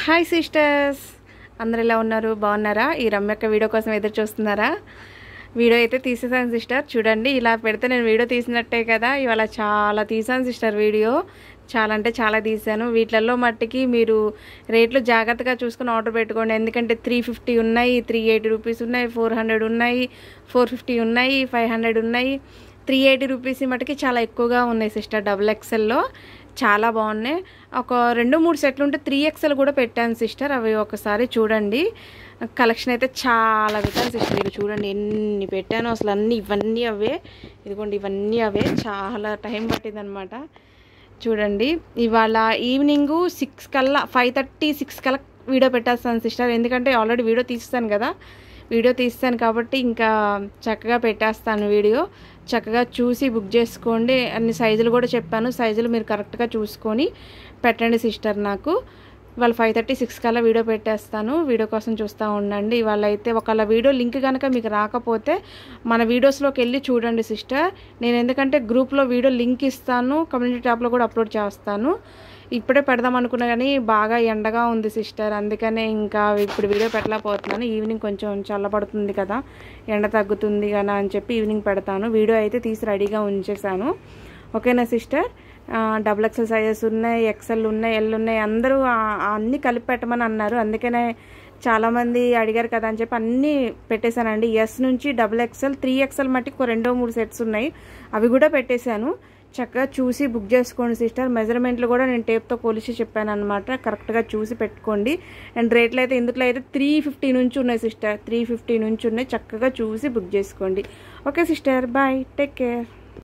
hi sisters అందరు ఎలా ఉన్నారు బాగున్నారా ఈ రమ్యక్క వీడియో కోసం ఎదురు చూస్తున్నారా వీడియో అయితే తీసేసాను సిస్టర్ చూడండి ఇలా పెడితే నేను వీడియో తీసినట్టే కదా ఇవాళ చాలా తీసాను సిస్టర్ వీడియో చాలా అంటే చాలా తీసాను వీటిలలో మట్టికి మీరు రేట్లు జాగ్రత్తగా చూసుకుని ఆర్డర్ పెట్టుకోండి ఎందుకంటే త్రీ ఫిఫ్టీ ఉన్నాయి త్రీ ఎయిటీ రూపీస్ ఉన్నాయి ఫోర్ హండ్రెడ్ ఉన్నాయి ఫోర్ ఫిఫ్టీ ఉన్నాయి ఫైవ్ హండ్రెడ్ ఉన్నాయి త్రీ ఎయిటీ రూపీస్ మటుకి చాలా ఎక్కువగా ఉన్నాయి సిస్టర్ డబుల్ ఎక్సెల్లో చాలా బాగున్నాయి ఒక రెండు మూడు సెట్లు ఉంటే త్రీ ఎక్సెల్ కూడా పెట్టాను సిస్టర్ అవి ఒకసారి చూడండి కలెక్షన్ అయితే చాలా పెట్టాను సిస్టర్ ఇది చూడండి ఎన్ని పెట్టాను అసలు అన్నీ ఇవన్నీ అవే ఇదిగోండి ఇవన్నీ అవే చాలా టైం పట్టిందనమాట చూడండి ఇవాళ ఈవినింగ్ సిక్స్ కల్లా ఫైవ్ థర్టీ సిక్స్ కల్లా వీడియో పెట్టేస్తాను సిస్టర్ ఎందుకంటే ఆల్రెడీ వీడియో తీస్తాను కదా వీడియో తీస్తాను కాబట్టి ఇంకా చక్కగా పెట్టేస్తాను వీడియో చక్కగా చూసి బుక్ చేసుకోండి అన్ని సైజులు కూడా చెప్పాను సైజులు మీరు కరెక్ట్గా చూసుకొని పెట్టండి సిస్టర్ నాకు ఇవాళ ఫైవ్ థర్టీ సిక్స్ కల్లా వీడియో పెట్టేస్తాను వీడియో కోసం చూస్తూ ఉండండి ఇవాళ అయితే ఒకళ్ళ వీడియో లింక్ కనుక మీకు రాకపోతే మన వీడియోస్లోకి వెళ్ళి చూడండి సిస్టర్ నేను ఎందుకంటే గ్రూప్లో వీడియో లింక్ ఇస్తాను కమ్యూనిటీ ట్యాబ్లో కూడా అప్లోడ్ చేస్తాను ఇప్పుడే పెడదాం అనుకున్నా కానీ బాగా ఎండగా ఉంది సిస్టర్ అందుకనే ఇంకా ఇప్పుడు వీడియో పెట్టలేకపోతున్నాను ఈవినింగ్ కొంచెం చల్లబడుతుంది కదా ఎండ తగ్గుతుంది కదా అని చెప్పి ఈవినింగ్ పెడతాను వీడియో అయితే తీసి రెడీగా ఉంచేసాను ఓకేనా సిస్టర్ డబుల్ ఎక్సెల్ సైజెస్ ఉన్నాయి ఎక్సెల్ ఉన్నాయి ఎల్ ఉన్నాయి అందరూ అన్నీ కలిపి పెట్టమని అన్నారు అందుకనే చాలామంది అడిగారు కదా అని చెప్పి అన్నీ పెట్టేశానండి ఎస్ నుంచి డబుల్ ఎక్సెల్ త్రీ ఎక్సెల్ మట్టికి రెండో మూడు సెట్స్ ఉన్నాయి అవి కూడా పెట్టేశాను చక్కగా చూసి బుక్ చేసుకోండి సిస్టర్ మెజర్మెంట్లు కూడా నేను టేప్తో కొలిచి చెప్పాను అనమాట కరెక్ట్గా చూసి పెట్టుకోండి అండ్ రేట్లు అయితే ఇందులో అయితే త్రీ ఫిఫ్టీ నుంచి ఉన్నాయి సిస్టర్ త్రీ ఫిఫ్టీ నుంచి ఉన్నాయి చక్కగా చూసి బుక్ చేసుకోండి okay sister bye take care